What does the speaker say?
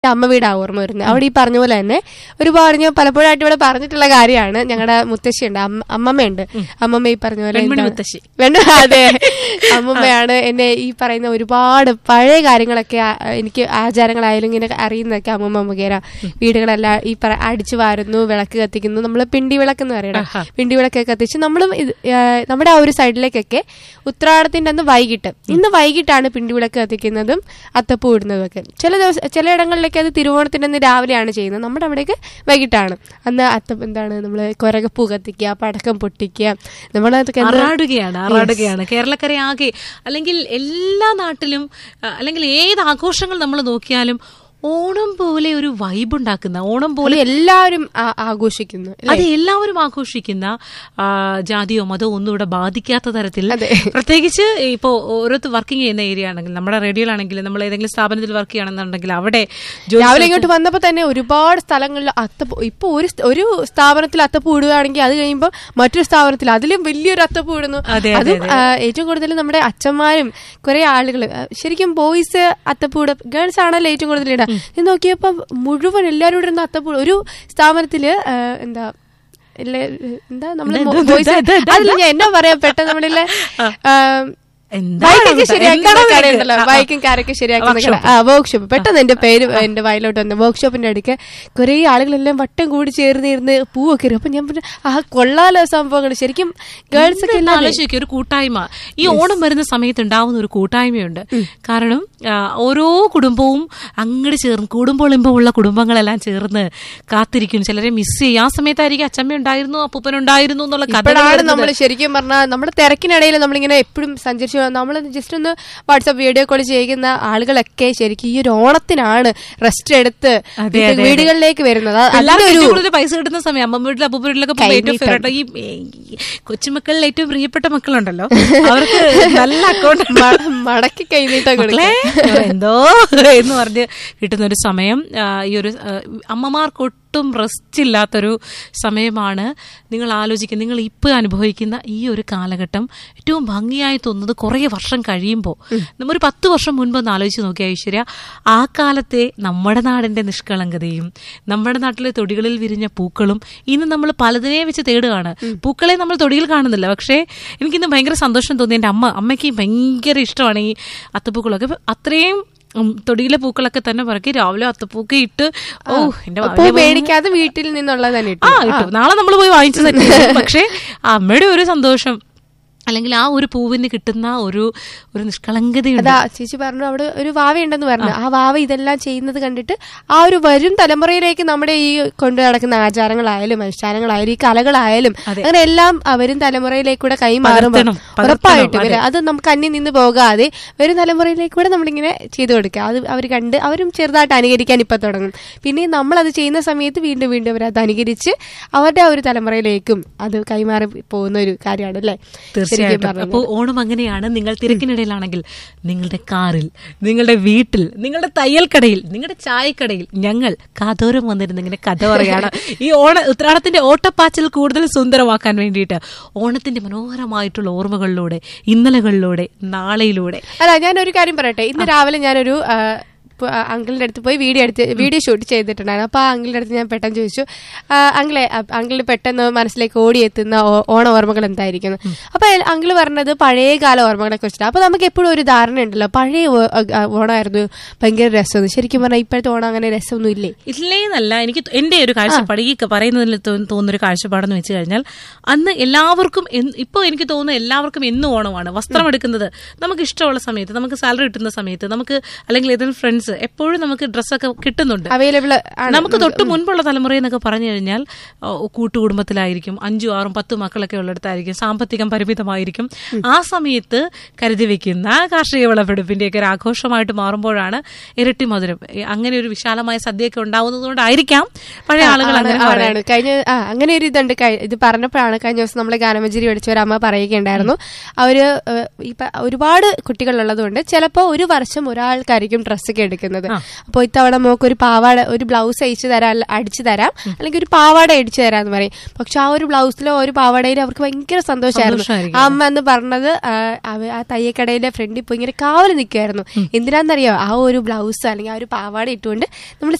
അമ്മ വീടാ ഓർമ്മ വരുന്നത് അവിടെ ഈ പറഞ്ഞ പോലെ തന്നെ ഒരുപാട് ഞാൻ പലപ്പോഴായിട്ട് ഇവിടെ പറഞ്ഞിട്ടുള്ള കാര്യമാണ് ഞങ്ങളുടെ മുത്തശ്ശിയുണ്ട് അമ്മ- അമ്മമ്മയുണ്ട് അമ്മമ്മ ഈ പറഞ്ഞ പോലെ വെൺമണി എന്താണ്? മുത്തശ്ശി. വെണ്ണ- അതെ അമ്മമ്മയാണ് എന്നെ ഈ പറയുന്ന ഒരുപാട് പഴയ കാര്യങ്ങളൊക്കെ ആ- എനിക്ക് ആചാരങ്ങളായാലും ഇങ്ങനെ അറിയുന്നതൊക്കെ അമ്മമ്മ മുഖേന വീടുകളെല്ലാം ഈ പറ അടിച്ചു വാരുന്നു വിളക്ക് കത്തിക്കുന്നു നമ്മൾ പിണ്ടി വിളക്ക് എന്ന് പറയണം പിണ്ടി വിളക്കൊക്കെ കത്തിച്ച് നമ്മളും ഇത്, ആ, നമ്മുടെ ആ ഒരു സൈഡിലേക്കൊക്കെ ഉത്രാടത്തിന്റെ അന്ന് വൈകിട്ട് ഇന്ന് വൈകിട്ടാണ് പിണ്ടി വിളക്ക് കത്തിക്കുന്നതും അത്തപ്പൂ ഇടുന്നതും ഒക്കെ ചില ദിവസം ചിലയിടങ്ങളിലൊക്കെ അത് തിരുവോണത്തിന്റെ അന്ന് രാവിലെയാണ് ചെയ്യുന്നത് നമ്മുടെ അവിടെയൊക്കെ വൈകിട്ടാണ് അന്ന് അത്ത എന്താണ് നമ്മള് കൊരകപ്പൂ കത്തിക്കുക പടക്കം പൊട്ടിക്കുക നമ്മളതൊക്കെ എന്ത് അറാടുകയാണ് അറാടുകയാണ് കേരളക്കര ആകെ അല്ലെങ്കിൽ എല്ലാ നാട്ടിലും ആ, അല്ലെങ്കിൽ ഏത് ആഘോഷങ്ങൾ നമ്മൾ നോക്കിയാലും ഓണം പോലെ ഒരു വൈബ് ഉണ്ടാക്കുന്ന ഓണം പോലെ പോലെ എല്ലാവരും ആ- ആഘോഷിക്കുന്നു അല്ലേ? അത് എല്ലാവരും ആഘോഷിക്കുന്ന ആ, ജാതിയോ മതമോ ഒന്നും ഇവിടെ ബാധിക്കാത്ത തരത്തിൽ അതെ. പ്രത്യേകിച്ച് ഇപ്പോ ഓരോരുത്തർ വർക്കിംഗ് ചെയ്യുന്ന ഏരിയ ആണെങ്കിൽ നമ്മുടെ റേഡിയോയിലാണെങ്കിൽ നമ്മൾ ഏതെങ്കിലും സ്ഥാപനത്തിൽ വർക്ക് ചെയ്യണമെന്നുണ്ടെങ്കിൽ അവിടെ ജോലി രാവിലെ ഇങ്ങോട്ട് വന്നപ്പോ തന്നെ ഒരുപാട് സ്ഥലങ്ങളിൽ അത്തപ്പൂ ഇപ്പൊ ഒരു സ്ഥ- ഒരു സ്ഥാപനത്തിൽ അത്തപ്പൂ ഇടുകയാണെങ്കിൽ അത് കഴിയുമ്പോൾ മറ്റൊരു സ്ഥാപനത്തിൽ അതിലും വലിയൊരു അത്തപ്പൂ ഇടുന്നു അതെ, അതെ, അതും ആ, ഏറ്റവും കൂടുതൽ നമ്മുടെ അച്ഛന്മാരും കുറെ ആളുകൾ ശരിക്കും ബോയ്സ് അത്തപ്പൂ ഇടും ഗേൾസ് ആണല്ലോ ഏറ്റവും കൂടുതൽ ഇടുക ഇത് നോക്കിയപ്പോ മുഴുവൻ എല്ലാവരും ഇടുന്ന അത്തപ്പൂ ഒരു സ്ഥാപനത്തില് ആ, എന്താ ഇല്ലേ, എന്താ നമ്മള് ബോയ്സ് അതിൽ ഞാൻ എന്നാ പറയാ പെട്ടെന്ന് നമ്മളില്ലേ ആ, എന്താണ് ബൈക്കൊക്കെ ഇത്? ശരിയാക്കുന്ന എന്താണ് കടയുണ്ടല്ലോ നിനക്ക്? ബൈക്കും കാരൊക്കെ ശരിയാക്കുന്ന കട ആ വർക്ക്ഷോപ്പ് പെട്ടെന്ന് എന്റെ പേര് എന്റെ വയലോട്ട് വന്നു വർക്ക്ഷോപ്പിന്റെ അടുക്ക് കുറെ ആളുകളെല്ലാം വട്ടം കൂടി ചേർന്നിരുന്ന് പൂവൊക്കെ ഇടും അപ്പൊ ഞാൻ പറഞ്ഞു ആ കൊള്ളാലോ സംഭവങ്ങൾ ശരിക്കും ഗേൾസ് ഒക്കെ ഒന്ന് ആലോചിക്കുക ഒരു കൂട്ടായ്മ ഈ ഓണം വരുന്ന സമയത്ത് ഉണ്ടാവുന്ന ഒരു കൂട്ടായ്മയുണ്ട് കാരണം ആ, ഓരോ കുടുംബവും അങ്ങോട്ട് ചേർന്ന് കൂടുമ്പോളിമ്പമുള്ള കുടുംബങ്ങളെല്ലാം ചേർന്ന് കാത്തിരിക്കും ചിലരെ മിസ് ചെയ്യും ആ സമയത്തായിരിക്കും അച്ചമ്മ ഉണ്ടായിരുന്നു അപ്പൂപ്പൻ ഉണ്ടായിരുന്നു എന്നുള്ള ഇപ്പോഴാണ് കഥ നമ്മൾ ശരിക്കും പറഞ്ഞാൽ നമ്മുടെ തിരക്കിനിടയിൽ നമ്മളിങ്ങനെ എപ്പോഴും സഞ്ചരിച്ചു നമ്മൾ ജസ്റ്റ് ഒന്ന് വാട്സാപ്പ് വീഡിയോ കോൾ ചെയ്യുന്ന ആളുകളൊക്കെ ശരിക്കും ഈ ഒരു ഓണത്തിനാണ് റെസ്റ്റ് എടുത്ത് അതെ, ഇത് അതെ, വീടുകളിലേക്ക് വരുന്നത് അത് എല്ലാവർക്കും അതിന്റെ ഏറ്റവും കൂടുതൽ പൈസ കിട്ടുന്ന സമയം അമ്മ വീട്ടിൽ അപ്പൂപ്പ വീട്ടിലൊക്കെ പോകുമ്പോൾ ഏറ്റവും ഫേവറേറ്റ് ഈ ഈ കൊച്ചുമക്കളിൽ ഏറ്റവും പ്രിയപ്പെട്ട മക്കളുണ്ടല്ലോ അവർക്ക് നല്ല അക്കൗണ്ട് മ- മടക്കി കൈനീട്ടം കൊടുക്കുക മക്കളെ എന്തോ എന്ന് പറഞ്ഞ് കിട്ടുന്ന ഒരു സമയം ആ, ഈ ഒരു ആ, അമ്മമാർക്ക് ഒട്ടും റെസ്റ്റ് ഇല്ലാത്തൊരു സമയമാണ് നിങ്ങൾ ആലോചിക്കുക നിങ്ങൾ ഇപ്പോൾ അനുഭവിക്കുന്ന ഈ ഒരു കാലഘട്ടം ഏറ്റവും ഭംഗിയായി തോന്നുന്നത് കുറേ വർഷം കഴിയുമ്പോൾ നമ്മൾ ഒരു പത്ത് വർഷം മുൻപ് ഒന്ന് ആലോചിച്ച് നോക്കിയ ഐശ്വര്യ ആ കാലത്തെ നമ്മുടെ നാടിന്റെ നിഷ്കളങ്കതയും നമ്മുടെ നാട്ടിലെ തൊടികളിൽ വിരിഞ്ഞ പൂക്കളും ഇന്ന് നമ്മൾ പലതിനെ വെച്ച് തേടുകയാണ് പൂക്കളെ നമ്മൾ തൊടിയിൽ കാണുന്നില്ല പക്ഷേ എനിക്കിന്ന് ഭയങ്കര സന്തോഷം തോന്നി എൻ്റെ അമ്മ അമ്മയ്ക്ക് ഭയങ്കര ഇഷ്ടമാണ് ഈ അത്തപ്പൂക്കളൊക്കെ അപ്പൊ അത്രയും ഉം, തൊടിയിലെ പൂക്കളൊക്കെ തന്നെ പറക്കി രാവിലെ അത്തപ്പൂക്കെ ഇട്ട് ഓ എന്റെ പൂ മേടിക്കാതെ വീട്ടിൽ നിന്നുള്ളത് തന്നെ ഇട്ടു ആ ഇട്ടു നാളെ നമ്മൾ പോയി വാങ്ങിച്ചു തന്നെ പക്ഷേ അമ്മയുടെ ഒരു സന്തോഷം അല്ലെങ്കിൽ ആ ഒരു പൂവിന് കിട്ടുന്ന ഒരു ഒരു നിഷ്കളങ്കതയുണ്ട് അതാ ചേച്ചി പറഞ്ഞു അവിടെ ഒരു വാവ ഉണ്ടെന്ന് പറഞ്ഞു ആ വാവ ഇതെല്ലാം ചെയ്യുന്നത് കണ്ടിട്ട് ആ ഒരു വരും തലമുറയിലേക്ക് നമ്മുടെ ഈ കൊണ്ടു നടക്കുന്ന ആചാരങ്ങളായാലും അനുഷ്ഠാനങ്ങളായാലും ഈ കലകളായാലും അങ്ങനെ എല്ലാം ആ വരും തലമുറയിലേക്കൂടെ കൈമാറുമ്പോൾ പകർത്തണം, പകർത്തണം, ഉറപ്പായിട്ടും ഇല്ലേ? അത് നമുക്ക് അന്യം നിന്ന് പോകാതെ വരും തലമുറയിലേക്കൂടെ നമ്മളിങ്ങനെ ചെയ്തു കൊടുക്കുക അത് അവർ കണ്ട് അവരും ചെറുതായിട്ട് അനുകരിക്കാൻ ഇപ്പൊ തുടങ്ങും പിന്നെ നമ്മൾ അത് ചെയ്യുന്ന സമയത്ത് വീണ്ടും വീണ്ടും അവർ അത് അനുകരിച്ച് അവരുടെ ആ ഒരു തലമുറയിലേക്കും അത് കൈമാറി പോകുന്ന ഒരു കാര്യമാണ് അല്ലേ ശരിക്കും തീർച്ചയായിട്ടും പറഞ്ഞാൽ. അപ്പോൾ ഓണം അങ്ങനെയാണ് നിങ്ങൾ തിരക്കിനിടയിലാണെങ്കിൽ നിങ്ങളുടെ കാറിൽ നിങ്ങളുടെ വീട്ടിൽ നിങ്ങളുടെ തയ്യൽക്കടയിൽ നിങ്ങളുടെ ചായക്കടയിൽ ഞങ്ങൾ കാതോരം വന്നിരുന്ന് ഇങ്ങനെ കഥ പറയാണ് ഈ ഓണ ഉത്രാടത്തിന്റെ ഓട്ടപ്പാച്ചിൽ കൂടുതൽ സുന്ദരമാക്കാൻ വേണ്ടിയിട്ട് ഓണത്തിന്റെ മനോഹരമായിട്ടുള്ള ഓർമ്മകളിലൂടെ ഇന്നലകളിലൂടെ നാളെയിലൂടെ അല്ല ഞാൻ ഒരു കാര്യം പറയട്ടെ ഇന്ന് രാവിലെ ഞാനൊരു ആ, പ- ആ, അങ്കിളിന്റെ അടുത്ത് പോയി വീഡിയോ എടുത്ത് വീഡിയോ ഷൂട്ട് ചെയ്തിട്ടുണ്ടായിരുന്നു അപ്പൊ ആ അങ്കിളിന്റെ അടുത്ത് ഞാൻ പെട്ടെന്ന് ചോദിച്ചു ആ, അങ്കിളെ ആ, അങ്കിളിന് പെട്ടെന്ന് മനസ്സിലേക്ക് ഓടിയെത്തുന്ന ഓ- ഓണ ഓർമ്മകൾ എന്തായിരിക്കും അപ്പൊ അയാൾ- അങ്കിള് പറഞ്ഞത് പഴയകാല ഓർമ്മകളെ കുറിച്ചിട്ട് അപ്പൊ നമുക്ക് എപ്പോഴും ഒരു ധാരണ ഉണ്ടല്ലോ പഴയ ഓ- ആ, ഓണമായിരുന്നു ഭയങ്കര രസം ശരിക്കും പറഞ്ഞാൽ ഇപ്പോഴത്തെ ഓണം അങ്ങനെ രസമൊന്നും ഇല്ലേ ഇല്ലേന്നല്ല എനിക്ക് ത- എന്റെ ഒരു കാഴ്ചപ്പാട് ഈ ക- പറയുന്നതിൽ തോ- തോന്നുന്ന ഒരു കാഴ്ചപ്പാടെന്ന് വെച്ച് കഴിഞ്ഞാൽ അന്ന് എല്ലാവർക്കും എന്ന് ഇപ്പൊ എനിക്ക് തോന്നുന്നു എല്ലാവർക്കും എന്നും ഓണമാണ് വസ്ത്രം എടുക്കുന്നത് നമുക്ക് ഇഷ്ടമുള്ള സമയത്ത് നമുക്ക് സാലറി കിട്ടുന്ന സമയത്ത് നമുക്ക് അല്ലെങ്കിൽ ഏതെങ്കിലും ഫ്രണ്ട്സ് എപ്പോഴും നമുക്ക് ഡ്രസ്സൊക്കെ കിട്ടുന്നുണ്ട് അവൈലബിൾ ആണ് നമുക്ക് തൊട്ട് മുൻപുള്ള തലമുറ എന്നൊക്കെ പറഞ്ഞു കഴിഞ്ഞാൽ ഓ, കൂട്ടുകുടുംബത്തിലായിരിക്കും അഞ്ചും ആറും പത്തും മക്കളൊക്കെ ഉള്ളിടത്തായിരിക്കും സാമ്പത്തികം പരിമിതമായിരിക്കും ആ സമയത്ത് കരുതി വെക്കുന്ന കാർഷിക വിളവെടുപ്പിന്റെ ഒക്കെ ഒരു ആഘോഷമായിട്ട് മാറുമ്പോഴാണ് ഇരട്ടി മധുരം ഏ, അങ്ങനെ ഒരു വിശാലമായ സദ്യയൊക്കെ ഉണ്ടാവുന്നതുകൊണ്ടായിരിക്കാം പഴയ ആളുകൾ അങ്ങനെ ആണ്, പറയുന്നത്. ആണ്. കഴിഞ്ഞ ആ അങ്ങനെ ഒരു ഇതുണ്ട് കഴി- ഇത് പറഞ്ഞപ്പോഴാണ് കഴിഞ്ഞ ദിവസം നമ്മളെ ഗാനമഞ്ചേരി പഠിച്ച ഒരു അമ്മ പറയുകയുണ്ടായിരുന്നു അവര് ഏഹ്, ഇപ്പൊ ഒരുപാട് കുട്ടികളുള്ളത് കൊണ്ട് ചിലപ്പോൾ ഒരു വർഷം ഒരാൾക്കായിരിക്കും ഡ്രസ്സൊക്കെ എടുക്കുക എടുക്കുന്നത് അപ്പോൾ ഇത്തവണ മോക്ക് ഒരു പാവാട ഒരു ബ്ലൗസ് അയച്ചു തരാം അല്ല- അടിച്ചു തരാം അല്ലെങ്കിൽ ഒരു പാവാട അടിച്ചു തരാന്ന് പറയും പക്ഷെ ആ ഒരു ബ്ലൗസിലോ ഒരു പാവാടയിലോ അവർക്ക് ഭയങ്കര സന്തോഷമായിരുന്നു സന്തോഷമായിരിക്കും. ആ അമ്മ എന്ന് പറഞ്ഞത് ആ, അവ- ആ തയ്യക്കടയിലെ ഫ്രണ്ടിൽ പോയി ഇങ്ങനെ കാവല് നിൽക്കുമായിരുന്നു എന്തിനാന്നറിയോ ആ ഒരു ബ്ലൗസ് അല്ലെങ്കിൽ ആ ഒരു പാവാട ഇട്ടുകൊണ്ട് നമ്മൾ